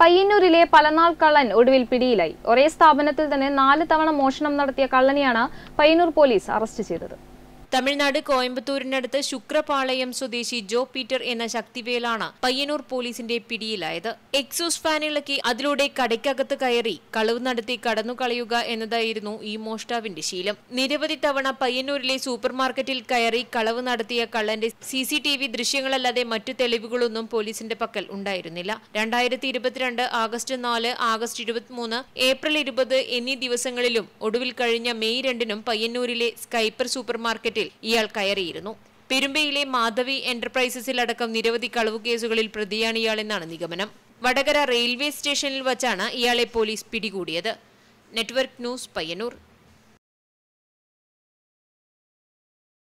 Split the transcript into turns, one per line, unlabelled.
പയ്യന്നൂരിലെ പലനാൾ കള്ളൻ ഒടുവിൽ പിടിയിലായി ഒരേ സ്ഥാപനത്തിൽ തന്നെ നാല് തവണ മോഷണം നടത്തിയ കള്ളനെയാണ് പയ്യന്നൂർ പോലീസ് അറസ്റ്റ് ചെയ്തത്
തമിഴ്നാട് കോയമ്പത്തൂരിനടുത്ത് ശുക്രപാളയം സ്വദേശി ജോ പീറ്റർ എന്ന ശക്തിവേലാണ് പയ്യന്നൂർ പോലീസിന്റെ പിടിയിലായത് എക്സോസ് ഫാൻ ഇളക്കി അതിലൂടെ കടയ്ക്കകത്ത് കയറി കളവ് നടത്തി കടന്നു കളയുക എന്നതായിരുന്നു ഈ മോഷ്ടാവിന്റെ ശീലം നിരവധി തവണ പയ്യന്നൂരിലെ സൂപ്പർ മാർക്കറ്റിൽ കയറി കളവ് നടത്തിയ കള്ളന്റെ സി സി ടി വി ദൃശ്യങ്ങളല്ലാതെ മറ്റു തെളിവുകളൊന്നും പോലീസിന്റെ പക്കൽ ഉണ്ടായിരുന്നില്ല രണ്ടായിരത്തി ഇരുപത്തിരണ്ട് ആഗസ്റ്റ് നാല് ആഗസ്റ്റ് ഇരുപത്തിമൂന്ന് ഏപ്രിൽ ഇരുപത് എന്നീ ദിവസങ്ങളിലും ഒടുവിൽ കഴിഞ്ഞ മെയ് രണ്ടിനും പയ്യന്നൂരിലെ സ്കൈപ്പർ സൂപ്പർ മാർക്കറ്റിൽ ഇയാൾ കയറിയിരുന്നു പെരുമ്പയിലെ മാധവി എന്റർപ്രൈസസിൽ അടക്കം നിരവധി കളവു കേസുകളിൽ പ്രതിയാണ് ഇയാളെന്നാണ് നിഗമനം വടകര റെയിൽവേ സ്റ്റേഷനിൽ വച്ചാണ് ഇയാളെ പോലീസ് പിടികൂടിയത് നെറ്റ്വർക്ക് ന്യൂസ് പയ്യന്നൂർ